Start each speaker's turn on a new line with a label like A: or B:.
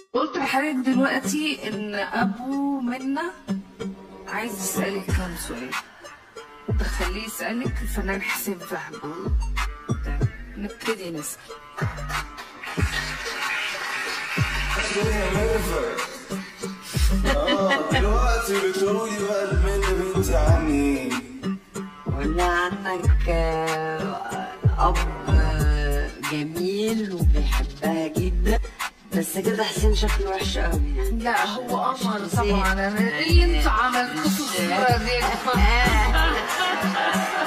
A: قلت لحضرتك دلوقتي ان ابو منا عايز يسألك كام سؤال تخليه يسألك الفنان حسين فهمي طيب، نبتدي نسأل
B: اه دلوقتي بتقولي بقى المنة بنت عمي
C: ولا عنك آه، أب آه، جميل وبيحبها جدا بس كده حسين شكله وحش قوي يعني
A: لا هو قمر طبعا انا ايه اللي انتوا عملتوا الصورة دي يا جماعة؟